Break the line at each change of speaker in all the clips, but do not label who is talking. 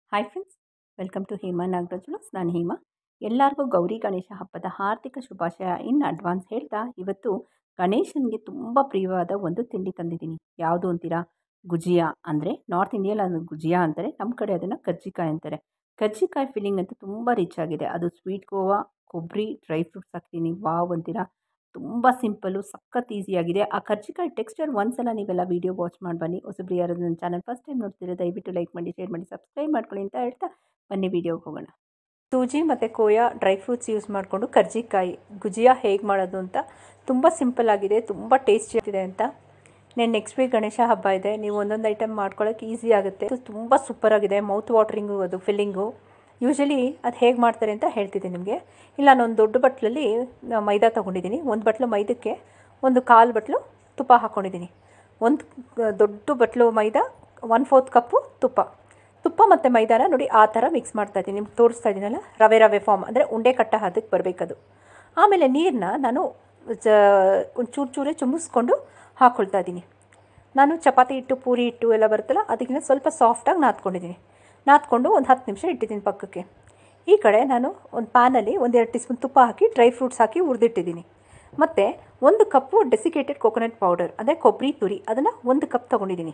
hi friends welcome to Hema Nagaraju ನಾನು ಹೇಮಾ ಎಲ್ಲರಿಗೂ ಗೌರಿ ಗಣೇಶ ಹಬ್ಬದ ಹಾರ್ದಿಕ ಶುಭಾಶಯ ಇನ್ ಅಡ್ವಾನ್ಸ್ ಹೇಳ್ತಾ ಇವತ್ತು ಗಣೇಶನಿಗೆ ತುಂಬ ಪ್ರಿಯವಾದ ಒಂದು ತಿಂಡಿ ತಂದಿದ್ದೀನಿ ಯಾವುದು ಅಂತೀರಾ ಗುಜಿಯಾ ಅಂದರೆ ನಾರ್ತ್ ಇಂಡಿಯಲ್ಲಿ ಅದನ್ನು ಗುಜಿಯಾ ಅಂತಾರೆ ನಮ್ಮ ಕಡೆ ಅದನ್ನು ಕರ್ಜಿಕಾಯಿ ಅಂತಾರೆ ಕರ್ಜಿಕಾಯಿ ಫಿಲ್ಲಿಂಗ್ ಅಂತೂ ತುಂಬ ರಿಚ್ ಆಗಿದೆ ಅದು ಸ್ವೀಟ್ ಗೋವಾ ಕೊಬ್ಬರಿ ಡ್ರೈ ಫ್ರೂಟ್ಸ್ ಹಾಕ್ತೀನಿ ವಾವ್ ಅಂತೀರಾ ತುಂಬ ಸಿಂಪಲ್ಲು ಸಖತ್ ಈಸಿಯಾಗಿದೆ ಆ ಕರ್ಜಿಕಾಯಿ ಟೆಕ್ಸ್ಚರ್ ಒಂದ್ಸಲ ನೀವೆಲ್ಲ ವೀಡಿಯೋ ವಾಚ್ ಮಾಡಿ ಬನ್ನಿ ಹೊಸಬ್ರು ಯಾರು ನನ್ನ ಚಾನಲ್ ಫಸ್ಟ್ ಟೈಮ್ ನೋಡ್ತಿದ್ರೆ ದಯವಿಟ್ಟು ಲೈಕ್ ಮಾಡಿ ಶೇರ್ ಮಾಡಿ ಸಬ್ಸ್ಕ್ರೈಬ್ ಮಾಡ್ಕೊಳ್ಳಿ ಅಂತ ಹೇಳ್ತಾ ಬನ್ನಿ ವೀಡಿಯೋಗೆ ಹೋಗೋಣ ಸೂಜಿ ಮತ್ತು ಕೋಯಾ ಡ್ರೈ ಫ್ರೂಟ್ಸ್ ಯೂಸ್ ಮಾಡಿಕೊಂಡು ಕರ್ಜಿಕಾಯಿ ಗುಜಿಯಾ ಹೇಗೆ ಮಾಡೋದು ಅಂತ ತುಂಬ ಸಿಂಪಲ್ ಆಗಿದೆ ತುಂಬ ಟೇಸ್ಟಿ ಆಗ್ತಿದೆ ಅಂತ నేను ನೆಕ್ಸ್ಟ್ ವೀಕ್ ಗಣೇಶ ಹಬ್ಬ ಇದೆ ನೀವು ಒಂದೊಂದು ಐಟಮ್ ಮಾಡ್ಕೊಳ್ಳೋಕೆ ಈಸಿ ಆಗುತ್ತೆ ಇದು ತುಂಬ ಸೂಪರ್ ಆಗಿದೆ ಮೌತ್ ವಾಟ್ರಿಂಗು ಅದು ಫಿಲ್ಲಿಂಗು ಯೂಶಲಿ ಅದು ಹೇಗೆ ಮಾಡ್ತಾರೆ ಅಂತ ಹೇಳ್ತಿದ್ದೀನಿ ನಿಮಗೆ ಇಲ್ಲ ನಾನೊಂದು ದೊಡ್ಡ ಬಟ್ಲಲ್ಲಿ ಮೈದಾ ತೊಗೊಂಡಿದ್ದೀನಿ ಒಂದು ಬಟ್ಲು ಮೈದಕ್ಕೆ ಒಂದು ಕಾಲು ಬಟ್ಲು ತುಪ್ಪ ಹಾಕ್ಕೊಂಡಿದ್ದೀನಿ ಒಂದು ದೊಡ್ಡ ಬಟ್ಲು ಮೈದಾ ಒನ್ ಫೋರ್ತ್ ಕಪ್ಪು ತುಪ್ಪ ತುಪ್ಪ ಮತ್ತು ಮೈದಾನ ನೋಡಿ ಆ ಥರ ಮಿಕ್ಸ್ ಮಾಡ್ತಾ ಇದ್ದೀನಿ ನಿಮ್ಗೆ ತೋರಿಸ್ತಾ ಇದ್ದೀನಲ್ಲ ರವೆ ರವೆ ಫಾರ್ಮ್ ಅಂದರೆ ಉಂಡೆ ಕಟ್ಟ ಹದಕ್ಕೆ ಬರಬೇಕದು ಆಮೇಲೆ ನೀರನ್ನ ನಾನು ಜ ಒಂದು ಚೂರು ಚೂರೇ ಚುಮ್ಮಿಸ್ಕೊಂಡು ಹಾಕ್ಕೊಳ್ತಾ ಇದ್ದೀನಿ ನಾನು ಚಪಾತಿ ಹಿಟ್ಟು ಪೂರಿ ಹಿಟ್ಟು ಎಲ್ಲ ಬರುತ್ತಲ್ಲ ಅದಕ್ಕಿಂತ ಸ್ವಲ್ಪ ಸಾಫ್ಟಾಗಿ ನಾದ್ಕೊಂಡಿದ್ದೀನಿ ನಾದ್ಕೊಂಡು ಒಂದು ಹತ್ತು ನಿಮಿಷ ಇಟ್ಟಿದ್ದೀನಿ ಪಕ್ಕಕ್ಕೆ ಈ ಕಡೆ ನಾನು ಒಂದು ಪ್ಯಾನಲ್ಲಿ ಒಂದೆರಡು ಟೀ ಸ್ಪೂನ್ ತುಪ್ಪ ಹಾಕಿ ಡ್ರೈ ಫ್ರೂಟ್ಸ್ ಹಾಕಿ ಹುರಿದಿಟ್ಟಿದ್ದೀನಿ ಮತ್ತು ಒಂದು ಕಪ್ಪು ಡೆಸಿಕೇಟೆಡ್ ಕೋಕೋನಟ್ ಪೌಡರ್ ಅಂದರೆ ಕೊಬ್ಬರಿ ತುರಿ ಅದನ್ನು ಒಂದು ಕಪ್ ತೊಗೊಂಡಿದ್ದೀನಿ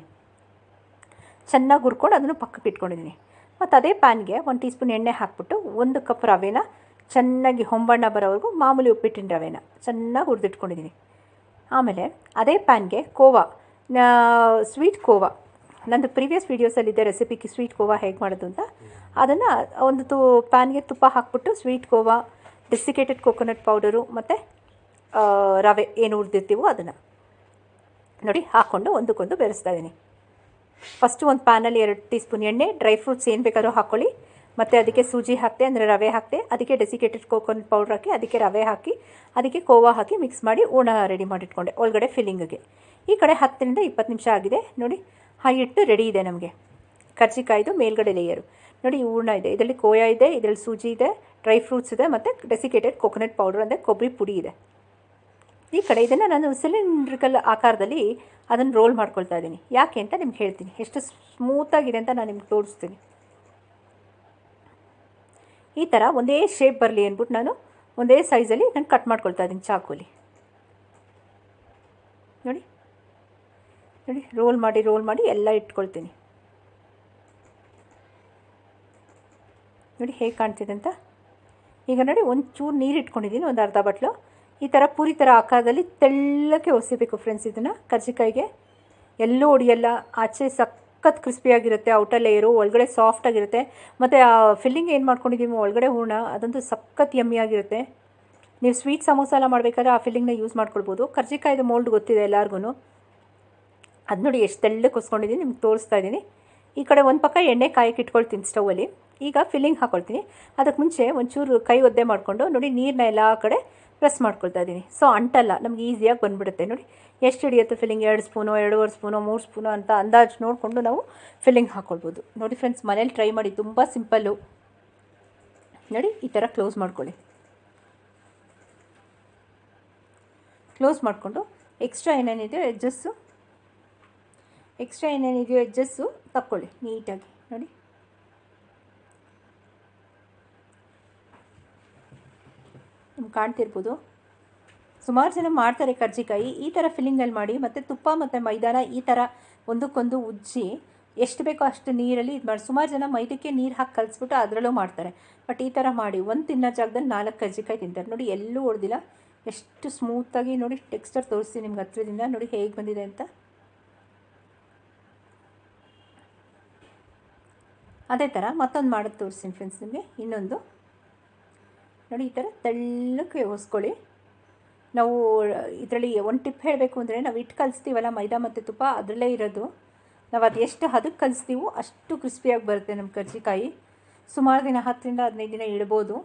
ಚೆನ್ನಾಗಿ ಹುರ್ಕೊಂಡು ಅದನ್ನು ಪಕ್ಕಕ್ಕೆ ಇಟ್ಕೊಂಡಿದ್ದೀನಿ ಮತ್ತು ಅದೇ ಪ್ಯಾನ್ಗೆ ಒಂದು ಟೀ ಸ್ಪೂನ್ ಎಣ್ಣೆ ಹಾಕ್ಬಿಟ್ಟು ಒಂದು ಕಪ್ ರವೆನ ಚೆನ್ನಾಗಿ ಹೊಂಬಣ್ಣ ಬರೋವರೆಗೂ ಮಾಮೂಲಿ ಉಪ್ಪಿಟ್ಟಿನ ರವೆನ ಚೆನ್ನಾಗಿ ಹುರಿದಿಟ್ಕೊಂಡಿದ್ದೀನಿ ಆಮೇಲೆ ಅದೇ ಪ್ಯಾನ್ಗೆ ಕೋವಾ ಸ್ವೀಟ್ ಕೋವಾ ನಂದು ಪ್ರೀವಿಯಸ್ ವೀಡಿಯೋಸಲ್ಲಿದೆ ರೆಸಿಪಿ ಸ್ವೀಟ್ ಕೋವಾ ಹೇಗೆ ಮಾಡೋದು ಅಂತ ಅದನ್ನು ಒಂದು ತು ಪ್ಯಾನ್ಗೆ ತುಪ್ಪ ಹಾಕ್ಬಿಟ್ಟು sweet khova desiccated coconut powder ಮತ್ತು ರವೆ ಏನು ಹುರಿದಿರ್ತೀವೋ ಅದನ್ನು ನೋಡಿ ಹಾಕ್ಕೊಂಡು ಒಂದಕ್ಕೊಂದು ಬೆರೆಸ್ತಾ ಇದ್ದೀನಿ ಫಸ್ಟು ಒಂದು ಪ್ಯಾನಲ್ಲಿ ಎರಡು ಟೀ ಸ್ಪೂನ್ ಎಣ್ಣೆ ಡ್ರೈ ಫ್ರೂಟ್ಸ್ ಏನು ಬೇಕಾದ್ರೂ ಹಾಕ್ಕೊಳ್ಳಿ ಮತ್ತು ಅದಕ್ಕೆ ಸೂಜಿ ಹಾಕ್ತೆ ಅಂದರೆ ರವೆ ಹಾಕ್ತೆ ಅದಕ್ಕೆ ಡೆಸಿಕೇಟೆಡ್ ಕೋಕೋನಟ್ ಪೌಡ್ರ್ ಹಾಕಿ ಅದಕ್ಕೆ ರವೆ ಹಾಕಿ ಅದಕ್ಕೆ ಕೋವಾ ಹಾಕಿ ಮಿಕ್ಸ್ ಮಾಡಿ ಹೂರ್ಣ ರೆಡಿ ಮಾಡಿಟ್ಕೊಂಡೆ ಒಳಗಡೆ ಫಿಲ್ಲಿಂಗಿಗೆ ಈ ಕಡೆ ಹತ್ತರಿಂದ ಇಪ್ಪತ್ತು ನಿಮಿಷ ಆಗಿದೆ ನೋಡಿ ಆ ಹಿಟ್ಟು ರೆಡಿ ಇದೆ ನಮಗೆ ಕರ್ಜಿಕಾಯ್ದು ಮೇಲ್ಗಡೆ ಲೇಯರು ನೋಡಿ ಹೂರ್ಣ ಇದೆ ಇದರಲ್ಲಿ ಕೋಯಾ ಇದೆ ಇದರಲ್ಲಿ ಸೂಜಿ ಇದೆ ಡ್ರೈ ಫ್ರೂಟ್ಸ್ ಇದೆ ಮತ್ತು ಡೆಸಿಕೇಟೆಡ್ ಕೋಕೋನಟ್ ಪೌಡರ್ ಅಂದರೆ ಕೊಬ್ಬರಿ ಪುಡಿ ಇದೆ ಈ ಕಡೆ ಇದನ್ನು ನಾನು ಸಿಲಿಂಡ್ರಿಕಲ್ ಆಕಾರದಲ್ಲಿ ಅದನ್ನು ರೋಲ್ ಮಾಡ್ಕೊಳ್ತಾ ಇದ್ದೀನಿ ಯಾಕೆ ಅಂತ ನಿಮ್ಗೆ ಹೇಳ್ತೀನಿ ಎಷ್ಟು ಸ್ಮೂತಾಗಿದೆ ಅಂತ ನಾನು ನಿಮ್ಗೆ ತೋರಿಸ್ತೀನಿ ಈ ಥರ ಒಂದೇ ಶೇಪ್ ಬರಲಿ ಅಂದ್ಬಿಟ್ಟು ನಾನು ಒಂದೇ ಸೈಜಲ್ಲಿ ನಾನು ಕಟ್ ಮಾಡ್ಕೊಳ್ತಾ ಇದ್ದೀನಿ ಚಾಕುಲಿ ನೋಡಿ ನೋಡಿ ರೋಲ್ ಮಾಡಿ ರೋಲ್ ಮಾಡಿ ಎಲ್ಲ ಇಟ್ಕೊಳ್ತೀನಿ ನೋಡಿ ಹೇಗೆ ಕಾಣ್ತಿದೆ ಅಂತ ಈಗ ನೋಡಿ ಒಂದು ಚೂರು ನೀರು ಇಟ್ಕೊಂಡಿದ್ದೀನಿ ಒಂದು ಅರ್ಧ ಬಟ್ಲು ಈ ಥರ ಪೂರಿ ಥರ ಆಕಾರದಲ್ಲಿ ತೆಳ್ಳಕ್ಕೆ ಒಸಿಬೇಕು ಫ್ರೆಂಡ್ಸ್ ಇದನ್ನು ಕರ್ಜಿಕಾಯಿಗೆ ಎಲ್ಲೂ ಹೊಡಿಯಲ್ಲ ಆಚೆ ಸಖತ್ ಕ್ರಿಸ್ಪಿಯಾಗಿರುತ್ತೆ ಔಟರ್ ಲೇಯರು ಒಳಗಡೆ ಸಾಫ್ಟಾಗಿರುತ್ತೆ ಮತ್ತು ಆ ಫಿಲ್ಲಿಂಗ್ ಏನು ಮಾಡ್ಕೊಂಡಿದ್ದೀವಿ ಒಳಗಡೆ ಹೂರ್ಣ ಅದಂತೂ ಸಖತ್ ಯಮ್ಮಿಯಾಗಿರುತ್ತೆ ನೀವು ಸ್ವೀಟ್ ಸಮೋಸ ಎಲ್ಲ ಮಾಡಬೇಕಾದ್ರೆ ಆ ಫಿಲ್ಲಿಂಗ್ನ ಯೂಸ್ ಮಾಡ್ಕೊಳ್ಬೋದು ಕರ್ಜಿಕಾಯ್ದು ಮೋಲ್ಡ್ ಗೊತ್ತಿದೆ ಎಲ್ಲರಿಗೂ ಅದು ನೋಡಿ ಎಷ್ಟು ತೆಳ್ಳಕ್ಕೆ ಹೊಸ್ಕೊಂಡಿದ್ದೀನಿ ನಿಮ್ಗೆ ತೋರಿಸ್ತಾ ಇದ್ದೀನಿ ಈ ಕಡೆ ಒಂದು ಪಕ್ಕ ಎಣ್ಣೆ ಕಾಯಕ್ಕೆ ಇಟ್ಕೊಳ್ತೀನಿ ಸ್ಟವಲ್ಲಿ ಈಗ ಫಿಲ್ಲಿಂಗ್ ಹಾಕ್ಕೊಳ್ತೀನಿ ಅದಕ್ಕೆ ಮುಂಚೆ ಒಂಚೂರು ಕೈ ಒದ್ದೆ ಮಾಡಿಕೊಂಡು ನೋಡಿ ನೀರನ್ನ ಎಲ್ಲ ಕಡೆ ಪ್ರೆಸ್ ಮಾಡ್ಕೊಳ್ತಾ ಇದ್ದೀನಿ ಸೊ ಅಂಟಲ್ಲ ನಮ್ಗೆ ಈಸಿಯಾಗಿ ಬಂದುಬಿಡುತ್ತೆ ನೋಡಿ ಎಷ್ಟು ಹಿಡಿಯುತ್ತೆ ಫಿಲ್ಲಿಂಗ್ ಎರಡು ಸ್ಪೂನೋ ಎರಡೂವರೆ ಸ್ಪೂನೋ ಮೂರು ಸ್ಪೂನೋ ಅಂತ ಅಂದಾಜು ನೋಡಿಕೊಂಡು ನಾವು ಫಿಲ್ಲಿಂಗ್ ಹಾಕ್ಕೊಳ್ಬೋದು ನೋಡಿ ಫ್ರೆಂಡ್ಸ್ ಮನೇಲಿ ಟ್ರೈ ಮಾಡಿ ತುಂಬ ಸಿಂಪಲ್ಲು ನೋಡಿ ಈ ಥರ ಕ್ಲೋಸ್ ಮಾಡ್ಕೊಳ್ಳಿ ಕ್ಲೋಸ್ ಮಾಡಿಕೊಂಡು ಎಕ್ಸ್ಟ್ರಾ ಏನೇನಿದೆಯೋ ಎಡ್ಜಸ್ಸು ಎಕ್ಸ್ಟ್ರಾ ಏನೇನಿದೆಯೋ ಎಡ್ಜಸ್ಸು ತಕ್ಕೊಳ್ಳಿ ನೀಟಾಗಿ ನೋಡಿ ನಿಮ್ಗೆ ಕಾಣ್ತಿರ್ಬೋದು ಸುಮಾರು ಜನ ಮಾಡ್ತಾರೆ ಕರ್ಜಿಕಾಯಿ ಈ ಥರ ಫಿಲ್ಲಿಂಗಲ್ಲಿ ಮಾಡಿ ಮತ್ತು ತುಪ್ಪ ಮತ್ತು ಮೈದಾನ ಈ ಥರ ಒಂದಕ್ಕೊಂದು ಉಜ್ಜಿ ಎಷ್ಟು ಬೇಕೋ ಅಷ್ಟು ನೀರಲ್ಲಿ ಇದು ಮಾಡಿ ಸುಮಾರು ಜನ ಮೈದಕ್ಕೆ ನೀರು ಹಾಕಿ ಕಲಿಸ್ಬಿಟ್ಟು ಅದರಲ್ಲೂ ಮಾಡ್ತಾರೆ ಬಟ್ ಈ ಥರ ಮಾಡಿ ಒಂದು ತಿನ್ನೋ ಜಾಗದಲ್ಲಿ ನಾಲ್ಕು ಕರ್ಜಿಕಾಯಿ ತಿಂತಾರೆ ನೋಡಿ ಎಲ್ಲೂ ಹೊಡೆದಿಲ್ಲ ಎಷ್ಟು ಸ್ಮೂತಾಗಿ ನೋಡಿ ಟೆಕ್ಸ್ಚರ್ ತೋರಿಸ್ತೀನಿ ನಿಮ್ಗೆ ಹತ್ರದಿಂದ ನೋಡಿ ಹೇಗೆ ಬಂದಿದೆ ಅಂತ ಅದೇ ಥರ ಮತ್ತೊಂದು ಮಾಡೋದು ತೋರಿಸ್ತೀನಿ ಫ್ರೆಂಡ್ಸ್ ನಿಮಗೆ ಇನ್ನೊಂದು ನೋಡಿ ಈ ಥರ ತೆಳ್ಳಕ್ಕೆ ಹೊಸ್ಕೊಳ್ಳಿ ನಾವು ಇದರಲ್ಲಿ ಒಂದು ಟಿಪ್ ಹೇಳಬೇಕು ಅಂದರೆ ನಾವು ಇಟ್ಟು ಕಲಿಸ್ತೀವಲ್ಲ ಮೈದಾ ಮತ್ತು ತುಪ್ಪ ಅದರಲ್ಲೇ ಇರೋದು ನಾವು ಅದು ಎಷ್ಟು ಹದಕ್ಕೆ ಕಲಿಸ್ತೀವೋ ಅಷ್ಟು ಕ್ರಿಸ್ಪಿಯಾಗಿ ಬರುತ್ತೆ ನಮ್ಮ ಕರ್ಜಿಕಾಯಿ ಸುಮಾರು ದಿನ ಹತ್ತರಿಂದ ಹದಿನೈದು ದಿನ ಇಡ್ಬೋದು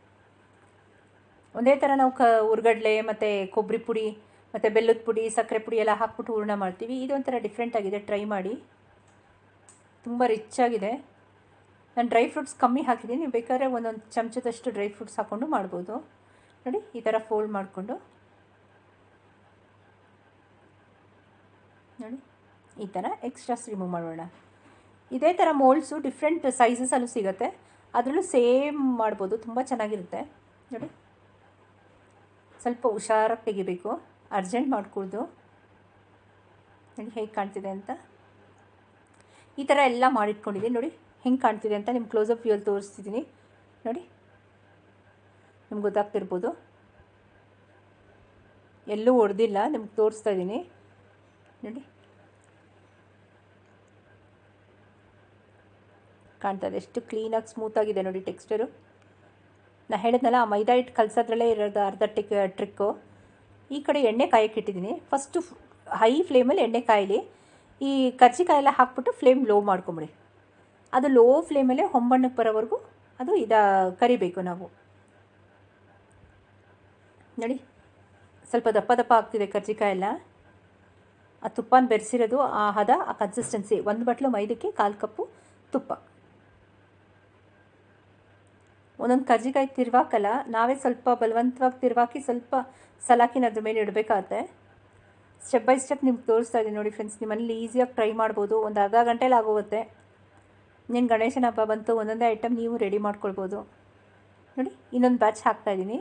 ಒಂದೇ ಥರ ನಾವು ಕ ಉರ್ಗಡ್ಲೆ ಮತ್ತು ಕೊಬ್ಬರಿ ಪುಡಿ ಮತ್ತು ಬೆಲ್ಲದ ಪುಡಿ ಸಕ್ಕರೆ ಪುಡಿ ಎಲ್ಲ ಹಾಕ್ಬಿಟ್ಟು ಹೂರ್ಣ ಮಾಡ್ತೀವಿ ಇದೊಂಥರ ಡಿಫ್ರೆಂಟ್ ಆಗಿದೆ ಟ್ರೈ ಮಾಡಿ ತುಂಬ ರಿಚ್ ಆಗಿದೆ ನಾನು ಡ್ರೈ ಫ್ರೂಟ್ಸ್ ಕಮ್ಮಿ ಹಾಕಿದ್ದೀನಿ ನೀವು ಬೇಕಾದ್ರೆ ಒಂದೊಂದು ಚಮಚದಷ್ಟು ಡ್ರೈ ಫ್ರೂಟ್ಸ್ ಹಾಕ್ಕೊಂಡು ಮಾಡ್ಬೋದು ನೋಡಿ ಈ ಥರ ಫೋಲ್ಡ್ ಮಾಡಿಕೊಂಡು ನೋಡಿ ಈ ಥರ ಎಕ್ಸ್ಟ್ರಾಸ್ ರಿಮೂವ್ ಮಾಡೋಣ ಇದೇ ಥರ ಮೋಲ್ಡ್ಸು ಡಿಫ್ರೆಂಟ್ ಸೈಜಸಲ್ಲೂ ಸಿಗುತ್ತೆ ಅದರಲ್ಲೂ ಸೇಮ್ ಮಾಡ್ಬೋದು ತುಂಬ ಚೆನ್ನಾಗಿರುತ್ತೆ ನೋಡಿ ಸ್ವಲ್ಪ ಹುಷಾರಾಗಿ ತೆಗಿಬೇಕು ಅರ್ಜೆಂಟ್ ಮಾಡ್ಕೊಳ್ದು ನೋಡಿ ಹೇಗೆ ಕಾಣ್ತಿದೆ ಅಂತ ಈ ಥರ ಎಲ್ಲ ಮಾಡಿಟ್ಕೊಂಡಿದ್ದೀನಿ ನೋಡಿ ಹೆಂಗೆ ಕಾಣ್ತಿದೆ ಅಂತ ನಿಮ್ಮ ಕ್ಲೋಸಪ್ ವ್ಯೂಲ್ಲಿ ತೋರಿಸ್ತಿದ್ದೀನಿ ನೋಡಿ ನಿಮ್ಗೆ ಗೊತ್ತಾಗ್ತಿರ್ಬೋದು ಎಲ್ಲೂ ಹೊಡೆದಿಲ್ಲ ನಿಮ್ಗೆ ತೋರಿಸ್ತಾ ಇದ್ದೀನಿ ನೋಡಿ ಕಾಣ್ತಾ ಇದೆ ಎಷ್ಟು ಕ್ಲೀನಾಗಿ ಸ್ಮೂತಾಗಿದೆ ನೋಡಿ ಟೆಕ್ಸ್ಚರು ನಾ ಹೇಳಿದ್ನಲ್ಲ ಆ ಮೈದಾ ಹಿಟ್ಟು ಕಲಸೋದ್ರಲ್ಲೇ ಇರೋದು ಅರ್ಧ ಟಿಕ್ ಟ್ರಿಕ್ಕು ಈ ಕಡೆ ಎಣ್ಣೆ ಕಾಯಕ್ಕೆ ಇಟ್ಟಿದ್ದೀನಿ ಫಸ್ಟು ಹೈ ಫ್ಲೇಮಲ್ಲಿ ಎಣ್ಣೆ ಕಾಯಲಿ ಈ ಕರ್ಜಿಕಾಯಿ ಎಲ್ಲ ಹಾಕ್ಬಿಟ್ಟು ಫ್ಲೇಮ್ ಲೋ ಮಾಡ್ಕೊಂಬಿಡಿ ಅದು ಲೋ ಫ್ಲೇಮಲ್ಲೇ ಹೊಂಬಣ್ಣಕ್ಕೆ ಬರೋವರೆಗೂ ಅದು ಇದ ಕರಿಬೇಕು ನಾವು ನೋಡಿ ಸ್ವಲ್ಪ ದಪ್ಪ ದಪ್ಪ ಆಗ್ತಿದೆ ಕರ್ಜಿಕಾಯಿ ಎಲ್ಲ ಆ ತುಪ್ಪನ ಬೆರೆಸಿರೋದು ಆ ಹದ ಆ ಕನ್ಸಿಸ್ಟೆನ್ಸಿ ಒಂದು ಬಟ್ಲು ಮೈದಕ್ಕೆ ಕಾಲು ಕಪ್ಪು ತುಪ್ಪ ಒಂದೊಂದು ಕರ್ಜಿಕಾಯಿ ತಿರ್ವಾಕಲ್ಲ ನಾವೇ ಸ್ವಲ್ಪ ಬಲವಂತವಾಗಿ ತಿರ್ವಾಕಿ ಸ್ವಲ್ಪ ಸಲಾಕಿನ ಅದ್ರ ಮೇಲೆ ಇಡಬೇಕಾಗತ್ತೆ ಸ್ಟೆಪ್ ಬೈ ಸ್ಟೆಪ್ ನಿಮ್ಗೆ ತೋರಿಸ್ತಾ ಇದ್ದೀನಿ ನೋಡಿ ಫ್ರೆಂಡ್ಸ್ ನಿಮ್ಮ ಮನೇಲಿ ಈಸಿಯಾಗಿ ಟ್ರೈ ಮಾಡ್ಬೋದು ಒಂದು ಅರ್ಧ ಗಂಟೆಲಿ ಆಗೋಗುತ್ತೆ ನೀನು ಗಣೇಶನ ಹಬ್ಬ ಬಂತು ಒಂದೊಂದೇ ಐಟಮ್ ನೀವು ರೆಡಿ ಮಾಡ್ಕೊಳ್ಬೋದು ನೋಡಿ ಇನ್ನೊಂದು ಬ್ಯಾಚ್ ಹಾಕ್ತಾಯಿದ್ದೀನಿ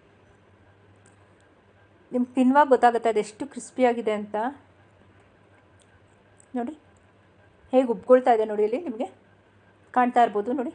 ನಿಮ್ಗೆ ತಿನ್ನುವಾಗ ಗೊತ್ತಾಗುತ್ತೆ ಅದೆಷ್ಟು ಕ್ರಿಸ್ಪಿಯಾಗಿದೆ ಅಂತ ನೋಡಿ ಹೇಗೆ ಉಬ್ಕೊಳ್ತಾ ಇದೆ ನೋಡಿ ಇಲ್ಲಿ ನಿಮಗೆ ಕಾಣ್ತಾ ಇರ್ಬೋದು ನೋಡಿ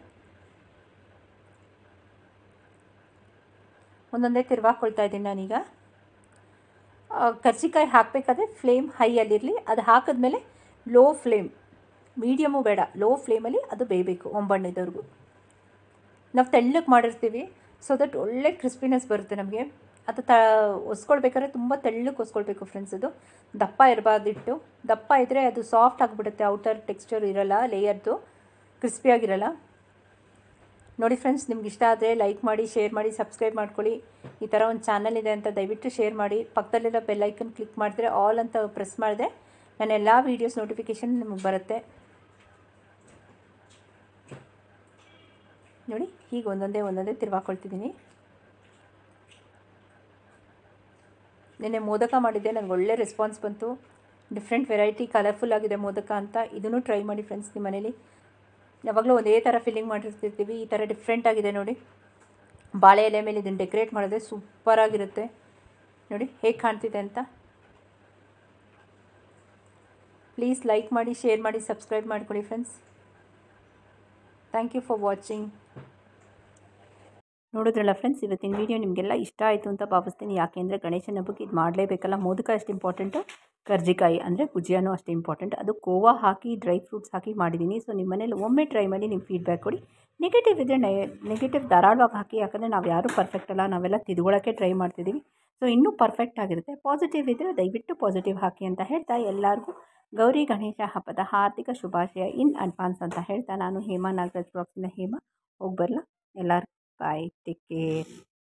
ಒಂದೊಂದೇ ತಿರ್ವಾಕೊಳ್ತಾ ಇದ್ದೀನಿ ನಾನೀಗ ಕರ್ಜಿಕಾಯಿ ಹಾಕಬೇಕಾದ್ರೆ ಫ್ಲೇಮ್ ಹೈಯಲ್ಲಿರಲಿ ಅದು ಹಾಕಿದ್ಮೇಲೆ ಲೋ ಫ್ಲೇಮ್ ಮೀಡಿಯಮು ಬೇಡ ಲೋ ಫ್ಲೇಮಲ್ಲಿ ಅದು ಬೇಯಬೇಕು ಒಂಬಣ್ಣದವರೆಗೂ ನಾವು ತೆಳ್ಳಗೆ ಮಾಡಿರ್ತೀವಿ ಸೊ ದಟ್ ಒಳ್ಳೆ ಕ್ರಿಸ್ಪಿನೆಸ್ ಬರುತ್ತೆ ನಮಗೆ ಅದು ತ ಒಸ್ಕೊಳ್ಬೇಕಾದ್ರೆ ತುಂಬ ತೆಳ್ಳಗೆ ಒಸ್ಕೊಳ್ಬೇಕು ಫ್ರೆಂಡ್ಸ್ ಅದು ದಪ್ಪ ಇರಬಾರ್ದಿಟ್ಟು ದಪ್ಪ ಇದ್ದರೆ ಅದು ಸಾಫ್ಟ್ ಆಗಿಬಿಡುತ್ತೆ ಔಟರ್ ಟೆಕ್ಸ್ಚರ್ ಇರೋಲ್ಲ ಲೇಯರ್ದು ಕ್ರಿಸ್ಪಿಯಾಗಿರಲ್ಲ ನೋಡಿ ಫ್ರೆಂಡ್ಸ್ ನಿಮ್ಗೆ ಇಷ್ಟ ಆದರೆ ಲೈಕ್ ಮಾಡಿ ಶೇರ್ ಮಾಡಿ ಸಬ್ಸ್ಕ್ರೈಬ್ ಮಾಡ್ಕೊಳ್ಳಿ ಈ ಥರ ಒಂದು ಚಾನಲ್ ಇದೆ ಅಂತ ದಯವಿಟ್ಟು ಶೇರ್ ಮಾಡಿ ಪಕ್ಕದಲ್ಲಿರೋ ಬೆಲ್ಲೈಕನ್ ಕ್ಲಿಕ್ ಮಾಡಿದ್ರೆ ಆಲ್ ಅಂತ ಪ್ರೆಸ್ ಮಾಡಿದ್ರೆ ನನ್ನ ಎಲ್ಲ ವೀಡಿಯೋಸ್ ನೋಟಿಫಿಕೇಷನ್ ನಿಮಗೆ ಬರುತ್ತೆ ನೋಡಿ ಹೀಗೆ ಒಂದೊಂದೇ ಒಂದೊಂದೇ ತಿರ್ವಾಕೊಳ್ತಿದ್ದೀನಿ ನಿನ್ನೆ ಮೋದಕ ಮಾಡಿದ್ದೆ ನನಗೆ ಒಳ್ಳೆ ರೆಸ್ಪಾನ್ಸ್ ಬಂತು ಡಿಫ್ರೆಂಟ್ ವೆರೈಟಿ ಕಲರ್ಫುಲ್ ಆಗಿದೆ ಮೋದಕ ಅಂತ ಇದನ್ನು ಟ್ರೈ ಮಾಡಿ ಫ್ರೆಂಡ್ಸ್ ನಿಮ್ಮ ಮನೇಲಿ ಯಾವಾಗಲೂ ಒಂದೇ ಥರ ಫಿಲ್ಲಿಂಗ್ ಮಾಡಿರ್ತಿರ್ತೀವಿ ಈ ಥರ ಡಿಫ್ರೆಂಟ್ ಆಗಿದೆ ನೋಡಿ ಬಾಳೆ ಎಲೆ ಮೇಲೆ ಇದನ್ನು ಡೆಕೋರೇಟ್ ಮಾಡಿದ್ರೆ ಸೂಪರಾಗಿರುತ್ತೆ ನೋಡಿ ಹೇಗೆ ಕಾಣ್ತಿದೆ ಅಂತ ಪ್ಲೀಸ್ ಲೈಕ್ ಮಾಡಿ ಶೇರ್ ಮಾಡಿ ಸಬ್ಸ್ಕ್ರೈಬ್ ಮಾಡ್ಕೊಳ್ಳಿ friends thank you for watching ನೋಡಿದ್ರಲ್ಲ ಫ್ರೆಂಡ್ಸ್ ಇವತ್ತಿನ ವೀಡಿಯೋ ನಿಮಗೆಲ್ಲ ಇಷ್ಟ ಆಯಿತು ಅಂತ ಭಾವಿಸ್ತೀನಿ ಯಾಕೆಂದರೆ ಗಣೇಶನ ಹಬ್ಬಕ್ಕೆ ಇದು ಮಾಡಲೇಬೇಕಲ್ಲ ಮೋದಕ ಅಷ್ಟು ಇಂಪಾರ್ಟೆಂಟು ಕರ್ಜಿಕಾಯಿ ಅಂದರೆ ಗುಜಿಯಾನೂ ಅಷ್ಟೇ ಇಂಪಾರ್ಟೆಂಟ್ ಅದು ಕೋವಾ ಹಾಕಿ ಡ್ರೈ ಫ್ರೂಟ್ಸ್ ಹಾಕಿ ಮಾಡಿದ್ದೀನಿ ಸೊ ನಿಮ್ಮ ಮನೇಲಿ ಒಮ್ಮೆ ಟ್ರೈ ಮಾಡಿ ನಿಮ್ಮ ಫೀಡ್ಬ್ಯಾಕ್ ಕೊಡಿ ನೆಗೆಟಿವ್ ಇದ್ದರೆ ನೆ ನೆಗೆಟಿವ್ ಧಾರಾಳವಾಗಿ ಹಾಕಿ ಯಾಕಂದರೆ ನಾವು ಯಾರೂ ಪರ್ಫೆಕ್ಟ್ ಅಲ್ಲ ನಾವೆಲ್ಲ ತಿದ್ಕೊಳ್ಳೋಕ್ಕೆ ಟ್ರೈ ಮಾಡ್ತಿದ್ದೀವಿ ಸೊ ಇನ್ನೂ ಪರ್ಫೆಕ್ಟ್ ಆಗಿರುತ್ತೆ ಪಾಸಿಟಿವ್ ಇದ್ದರೆ ದಯವಿಟ್ಟು ಪಾಸಿಟಿವ್ ಹಾಕಿ ಅಂತ ಹೇಳ್ತಾ ಎಲ್ಲರಿಗೂ ಗೌರಿ ಗಣೇಶ ಹಬ್ಬದ ಹಾರ್ದಿಕ ಶುಭಾಶಯ ಇನ್ ಅಡ್ವಾನ್ಸ್ ಅಂತ ಹೇಳ್ತಾ ನಾನು ಹೇಮಾ ನಾಗರಾಜ್ ಬ್ಲಾಗ್ಸಿಂದ ಹೇಮಾ ಹೋಗಿ ಬರಲ್ಲ ಎಲ್ಲರೂ ಬಾಯ್ ಟೇಕ್ ಕೇರ್